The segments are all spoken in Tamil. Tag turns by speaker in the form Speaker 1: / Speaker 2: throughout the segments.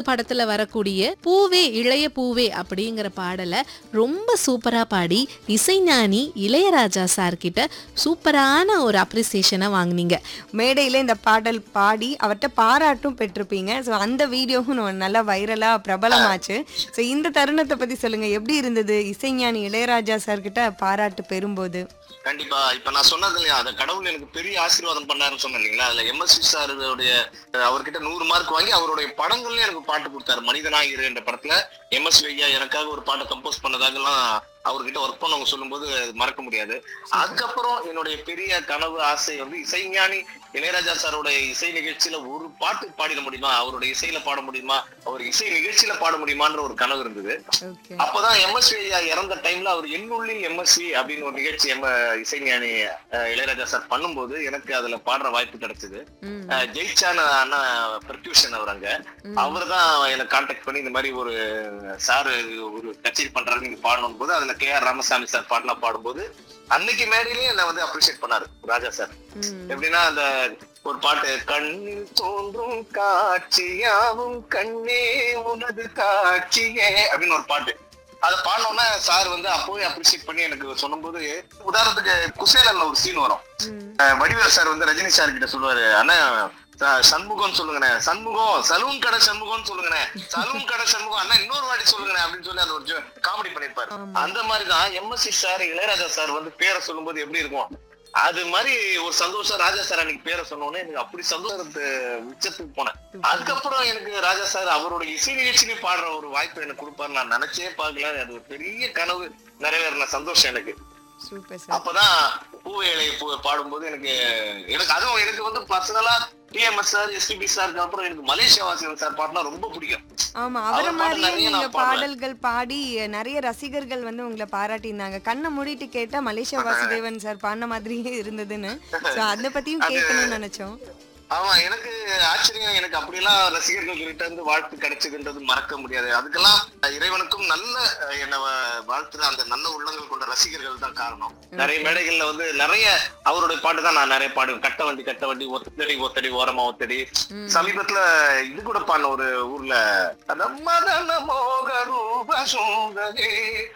Speaker 1: படத்துல வரக்கூடிய பூவே இளைய பூவே அப்படிங்கிற பாடலை ரொம்ப சூப்பரா பாடி இசைஞானி இளையராஜா சார் கிட்ட சூப்பரான ஒரு அப்ரிசியேஷனை வாங்குனீங்க
Speaker 2: மேடையில் இந்த பாடல் பாடி அவர்கிட்ட பாராட்டும் பெற்றிருப்பீங்க ஸோ அந்த வீடியோவும் நொ- நல்லா வைரலாக பிரபலமாச்சு ஸோ இந்த தருணத்தை பற்றி சொல்லுங்கள் எப்படி இருந்தது இசைஞானி இளையராஜா சார் கிட்ட பாராட்டு பெறும்போது
Speaker 3: கண்டிப்பா இப்ப நான் சொன்னது இல்லையா அந்த கடவுள் எனக்கு பெரிய ஆசீர்வாதம் பண்ணாருன்னு சொன்னேன் இல்லைங்களா அதுல எம்எஸ்வி சாருடைய அவர்கிட்ட நூறு மார்க் வாங்கி அவருடைய படங்கள்லயும் எனக்கு பாட்டு கொடுத்தாரு மனிதனாயிரு என்ற படத்துல எம்எஸ்வி ஐயா எனக்காக ஒரு பாட்டை கம்போஸ் பண்ணதாகலாம் அவர்கிட்ட ஒர்க் பண்ணவங்க சொல்லும்போது அது மறக்க முடியாது அதுக்கப்புறம் என்னுடைய பெரிய கனவு ஆசை வந்து இசைஞானி இளையராஜா சாரோட இசை நிகழ்ச்சியில ஒரு பாட்டு பாடிட முடியுமா அவருடைய இசையில பாட முடியுமா அவர் இசை நிகழ்ச்சியில பாட முடியுமான்ற ஒரு கனவு இருந்தது
Speaker 2: ஓகே
Speaker 3: அப்பதான் எம்எஸ்வி ஐயா இறந்த டைம்ல அவர் என்னுள்ளில் எம்எஸ்வி அப்படின்னு ஒரு நிகழ்ச்சி எம் இசைஞானி அஹ், இளையராஜா சார் பண்ணும்போது எனக்கு அதுல பாடுற வாய்ப்பு கிடைச்சது
Speaker 2: ம்
Speaker 3: அஹ், ஜெயிச்சான அண்ணா பெர்க்யூஷன் அவர் அங்க அவர் தான் எனக்கு கான்டாக்ட் பண்ணி இந்த மாதிரி ஒரு சார் ஒரு கச்சேரி பண்றாரு நீங்க பாடணும் போது அதுல கே ஆர் ராமசாமி சார் பாடலா பாடும்போது அன்னைக்கு மேடையிலேயே என்ன வந்து அப்ரிஷியேட் பண்ணாரு ராஜா சார்
Speaker 2: ம்
Speaker 3: எப்படின்னா அந்த ஒரு பாட்டு கண்ணில் தோன்றும் காட்சியாவும் கண்ணே உனது காட்சியே அப்படின்னு ஒரு பாட்டு அதை பாடினோன்னா சார் வந்து அப்போவே அப்ரிஷியேட் பண்ணி எனக்கு சொல்லும்போது உதாரணத்துக்கு குசேலன்ல ஒரு சீன் வரும்
Speaker 2: ம்
Speaker 3: அஹ் வடிவேல் சார் வந்து ரஜினி சார் கிட்ட சொல்லுவாரு அண்ணா ச- சண்முகம் சொல்லுங்கண்ணே சண்முகம் சலூன் கடை சண்முகம் சொல்லுங்கண்ணே சலூன் கடை சண்முகம் அண்ணா இன்னொரு வாட்டி சொல்லுங்கண்ணே அப்படின்னு சொல்லி அந்த ஒரு காமெடி பண்ணிருப்பாரு
Speaker 2: ஆமா.
Speaker 3: அந்த மாதிரிதான் எம்எஸ்சி சார் இளையராஜா சார் வந்து பேரை சொல்லும்போது எப்படி இருக்கும் அது மாதிரி ஒரு சந்தோஷம் ராஜா சார் அன்னைக்கு பேரை சொன்னோன்னே எனக்கு அப்படி சந்தோஷத்து உச்சத்துக்கு போனேன் அதுக்கப்புறம் எனக்கு ராஜா சார் அவரோட இசை நிகழ்ச்சியிலே பாடுற ஒரு வாய்ப்பு எனக்கு கொடுப்பாரு நான் நினைச்சே பார்க்கல அது ஒரு பெரிய கனவு நிறைவேறின சந்தோஷம் எனக்கு
Speaker 2: சூப்பர் சார்
Speaker 3: அப்பதான் பூவேலை பூ பாடும்போது எனக்கு எனக்கு அதுவும் எனக்கு வந்து பர்சனலா டிஎம்எஸ் சார் எஸ்பிபி சாருக்கு அப்புறம் எனக்கு மலேசியா வாசிகன் சார் பாட்டுனா ரொம்ப பிடிக்கும்
Speaker 2: ஆமா
Speaker 3: அவர்
Speaker 2: அவரை
Speaker 3: பாட்டு
Speaker 2: மாதிரியே
Speaker 3: நிறைய
Speaker 2: நீங்க
Speaker 3: நான் பாடுவேன்.
Speaker 2: பாடல்கள் பாடி நிறைய ரசிகர்கள் வந்து உங்களை பாராட்டியிருந்தாங்க கண்ணை மூடிட்டு கேட்டா மலேசியா வாசுதேவன் சார் பாடின மாதிரியே இருந்ததுன்னு சோ அத பத்தியும் கேட்கணும்னு நினைச்சோம்
Speaker 3: ஆமா எனக்கு ஆச்சரியம் எனக்கு அப்படியெல்லாம் ரசிகர்கள் கிட்ட இருந்து வாழ்த்து கிடைச்சதுன்றது மறக்க முடியாது அதுக்கெல்லாம் இறைவனுக்கும் நல்ல அஹ், என்ன வ- வாழ்த்துற அந்த நல்ல உள்ளங்கள் கொண்ட ரசிகர்கள் தான் காரணம் நிறைய மேடைகள்ல வந்து நிறைய அவருடைய பாட்டு தான் நான் நிறைய பாடுவேன் கட்ட வண்டி கட்ட வண்டி ஒத்தடி ஒத்தடி ஓரமா ஒத்தடி
Speaker 2: ம்.
Speaker 3: சமீபத்துல இது கூட பாடின ஒரு ஊர்ல அந்த மதன மோக ரூப சுந்தரே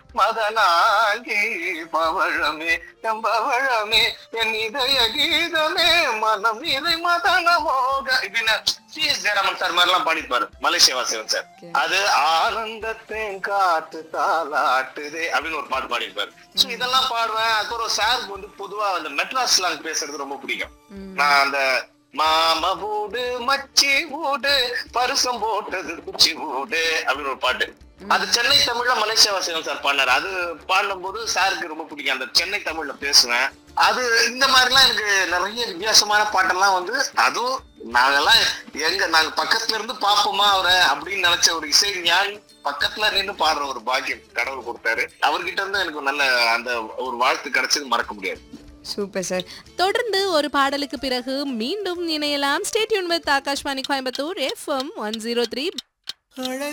Speaker 3: மதனாங்கி பவழமே என் பவழமே என் இதய கீதமே மனம் இதை மதன மோக இப்படின்னு சி எஸ் ஜெயராமன் சார் மாதிரி எல்லாம் பாடிப்பாரு மலேசியா வாசகன் சார்
Speaker 2: Okay.
Speaker 3: அது ஆனந்தத்தின் காத்து தாலாட்டுதே அப்படின்னு ஒரு பாட்டு பாடியிருப்பாரு சோ இதெல்லாம் பாடுவேன் அப்புறம் சாருக்கு வந்து பொதுவா அந்த மெட்ராஸ் ஸ்லாங் பேசுறது ரொம்ப பிடிக்கும்
Speaker 2: ம்.
Speaker 3: நான் அந்த மாம வீடு மச்சி வீடு பருசம் போட்டது குச்சி வீடு அப்படின்னு ஒரு பாட்டு அது சென்னை தமிழ்ல மலேசியா வாசகன் சார் பாடினாரு அது பாடும்போது சாருக்கு ரொம்ப பிடிக்கும் அந்த சென்னை தமிழ்ல பேசுவேன் அது இந்த மாதிரிலாம் எனக்கு நிறைய வித்தியாசமான பாட்டெல்லாம் வந்து அதுவும் நாங்கெல்லாம் எங்க நாங்க பக்கத்துல இருந்து பாப்போமா அவரை அப்படின்னு நினைச்ச ஒரு இசை ஞானி பக்கத்துல நின்று பாடுற ஒரு பாக்கியம் கடவுள் கொடுத்தாரு அவர்கிட்ட இருந்து எனக்கு நல்ல அந்த ஒரு வாழ்த்து கிடைச்சது மறக்க முடியாது
Speaker 2: சூப்பர் சார்
Speaker 1: தொடர்ந்து ஒரு பாடலுக்கு பிறகு மீண்டும் இணையலாம் stay tuned with Akashvani Coimbatore FM one zero three